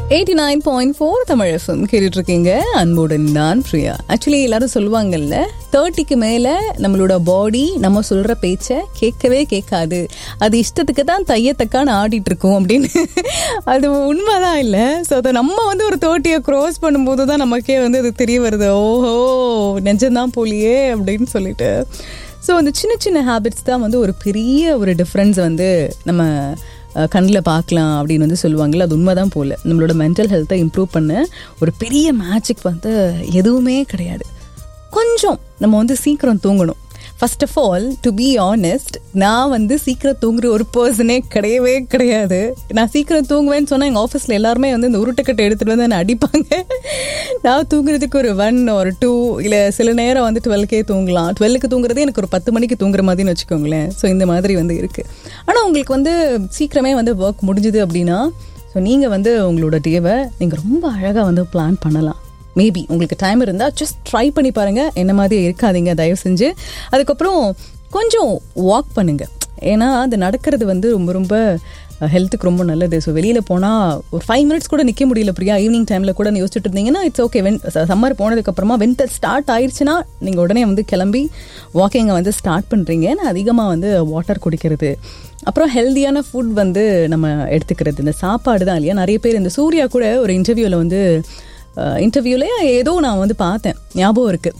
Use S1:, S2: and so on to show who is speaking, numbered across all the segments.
S1: eighty nine point four Tamil FM கேட்டுட்டு இருக்கீங்க அன்புடன் நான் பிரியா ஆக்சுவலி எல்லாரும் சொல்லுவாங்கல்ல தேர்ட்டிக்கு மேலே நம்மளோட பாடி நம்ம சொல்கிற பேச்சை கேட்கவே கேட்காது அது இஷ்டத்துக்கு தான் தையத்தக்கான ஆடிட்டு இருக்கோம் அப்படின்னு அது உண்மைதான் இல்லை ஸோ அதை நம்ம வந்து ஒரு தேர்ட்டியை க்ராஸ் பண்ணும்போது தான் நமக்கே வந்து அது தெரிய வருது ஓஹோ நெஞ்சம்தான் போலியே அப்படின்னு சொல்லிட்டு ஸோ அந்த சின்ன சின்ன ஹேபிட்ஸ் தான் வந்து ஒரு பெரிய ஒரு டிஃப்ரென்ஸ் வந்து நம்ம கண்ணில் பார்க்கலாம் அப்படின்னு வந்து சொல்லுவாங்கல்ல அது உண்மை தான் போல நம்மளோட மென்டல் ஹெல்த்தை இம்ப்ரூவ் பண்ண ஒரு பெரிய மேஜிக் வந்து எதுவுமே கிடையாது கொஞ்சம் நம்ம வந்து சீக்கிரம் தூங்கணும் first of all to be honest நான் வந்து சீக்கிரம் தூங்குற ஒரு பர்சனே கிடையவே கிடையாது நான் சீக்கிரம் தூங்குவேன்னு சொன்னால் எங்கள் ஆஃபீஸில் எல்லாருமே வந்து இந்த உருட்டுக்கட்டை எடுத்துகிட்டு வந்து என்னை அடிப்பாங்க நான் தூங்குறதுக்கு ஒரு ஒன் ஒரு டூ இல்லை சில நேரம் வந்து டுவெல்க்கே தூங்கலாம் டுவெல்க்கு தூங்குறதே எனக்கு ஒரு பத்து மணிக்கு தூங்குற மாதிரின்னு வச்சுக்கோங்களேன் ஸோ இந்த மாதிரி வந்து இருக்குது ஆனால் உங்களுக்கு வந்து சீக்கிரமே வந்து ஒர்க் முடிஞ்சுது அப்படின்னா ஸோ நீங்கள் வந்து உங்களோட டேவை நீங்கள் ரொம்ப அழகாக வந்து பிளான் பண்ணலாம் மேபி உங்களுக்கு டைம் இருந்தால் ஜஸ்ட் ட்ரை பண்ணி பாருங்கள் என்ன மாதிரி இருக்காதீங்க தயவு செஞ்சு அதுக்கப்புறம் கொஞ்சம் வாக் பண்ணுங்க ஏன்னா அது நடக்கிறது வந்து ரொம்ப ரொம்ப ஹெல்த்துக்கு ரொம்ப நல்லது ஸோ வெளியில் போனால் ஒரு ஃபைவ் மினிட்ஸ் கூட நிற்க முடியல பிரியா ஈவினிங் டைமில் கூட யோசிச்சுட்டு இருந்தீங்கன்னா இட்ஸ் ஓகே வென் சம்மர் போனதுக்கப்புறமா வின்டர் ஸ்டார்ட் ஆயிடுச்சுன்னா நீங்கள் உடனே வந்து கிளம்பி வாக்கிங்கை வந்து ஸ்டார்ட் பண்ணுறீங்க அதிகமாக வந்து வாட்டர் குடிக்கிறது அப்புறம் ஹெல்த்தியான ஃபுட் வந்து நம்ம எடுத்துக்கிறது இந்த சாப்பாடு தான் இல்லையா நிறைய பேர் இந்த சூர்யா கூட ஒரு இன்டர்வியூவில் வந்து இன்டர்வியூலே ஏதோ நான் வந்து பார்த்தேன் ஞாபகம் இருக்குது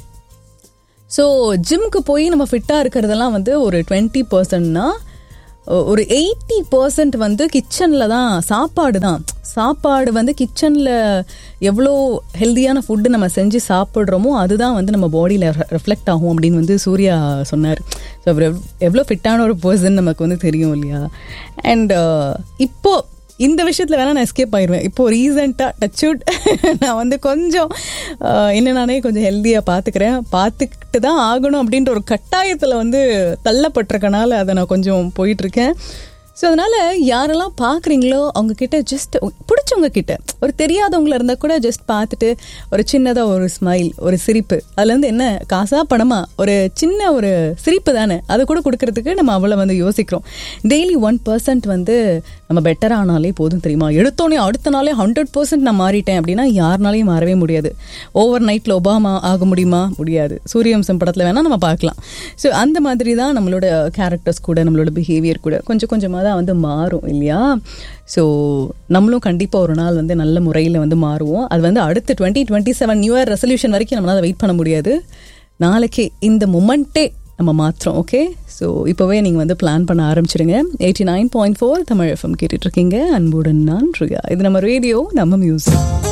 S1: ஸோ ஜிம்க்கு போய் நம்ம ஃபிட்டாக இருக்கிறதெல்லாம் வந்து ஒரு டுவெண்ட்டி பர்சன்ட்னா ஒரு எயிட்டி பர்சன்ட் வந்து கிச்சனில் தான் சாப்பாடு தான் சாப்பாடு வந்து கிச்சனில் எவ்வளோ ஹெல்த்தியான ஃபுட்டு நம்ம செஞ்சு சாப்பிட்றோமோ அதுதான் வந்து நம்ம பாடியில் ரிஃப்ளெக்ட் ஆகும் அப்படின்னு வந்து சூர்யா சொன்னார் ஸோ அவர் எவ்வளோ ஃபிட்டான ஒரு பர்சன் நமக்கு வந்து தெரியும் இல்லையா அண்ட் இப்போது இந்த விஷயத்தில் வேணால் நான் எஸ்கேப் ஆயிடுவேன் இப்போது ரீசெண்டாக டச்சுட் நான் வந்து கொஞ்சம் என்ன நானே கொஞ்சம் ஹெல்த்தியாக பார்த்துக்கிறேன் பார்த்துக்கிட்டு தான் ஆகணும் அப்படின்ற ஒரு கட்டாயத்தில் வந்து தள்ளப்பட்டிருக்கனால அதை நான் கொஞ்சம் போயிட்டுருக்கேன் ஸோ அதனால் யாரெல்லாம் பார்க்குறீங்களோ அவங்க கிட்ட ஜஸ்ட் பிடிச்சவங்க கிட்ட ஒரு தெரியாதவங்கள இருந்தால் கூட ஜஸ்ட் பார்த்துட்டு ஒரு சின்னதாக ஒரு ஸ்மைல் ஒரு சிரிப்பு அதுலேருந்து என்ன காசா பணமா ஒரு சின்ன ஒரு சிரிப்பு தானே அதை கூட கொடுக்கறதுக்கு நம்ம அவ்வளோ வந்து யோசிக்கிறோம் டெய்லி ஒன் பர்சன்ட் வந்து நம்ம பெட்டர் ஆனாலே போதும் தெரியுமா எடுத்தோடனே அடுத்த நாளே ஹண்ட்ரட் பர்சன்ட் நான் மாறிட்டேன் அப்படின்னா யாருனாலையும் மாறவே முடியாது ஓவர் நைட்டில் ஒபாமா ஆக முடியுமா முடியாது சூரியவம்சம் படத்தில் வேணால் நம்ம பார்க்கலாம் ஸோ அந்த மாதிரி தான் நம்மளோட கேரக்டர்ஸ் கூட நம்மளோட பிஹேவியர் கூட கொஞ்சம் கொஞ்சமாக தான் வந்து மாறும் இல்லையா ஸோ நம்மளும் கண்டிப்பாக ஒரு நாள் வந்து நல்ல முறையில் வந்து மாறுவோம் அது வந்து அடுத்து twenty twenty seven new year resolution வரைக்கும் நம்மளால் வெயிட் பண்ண முடியாது நாளைக்கு இந்த மொமெண்ட்டே நம்ம மாத்திரம் ஓகே ஸோ இப்போவே நீங்கள் வந்து பிளான் பண்ண ஆரம்பிச்சிடுங்க eighty nine point four Tamil FM கேட்டுட்ருக்கீங்க அன்புடன் நான் ரியா இது நம்ம ரேடியோ நம்ம மியூசிக்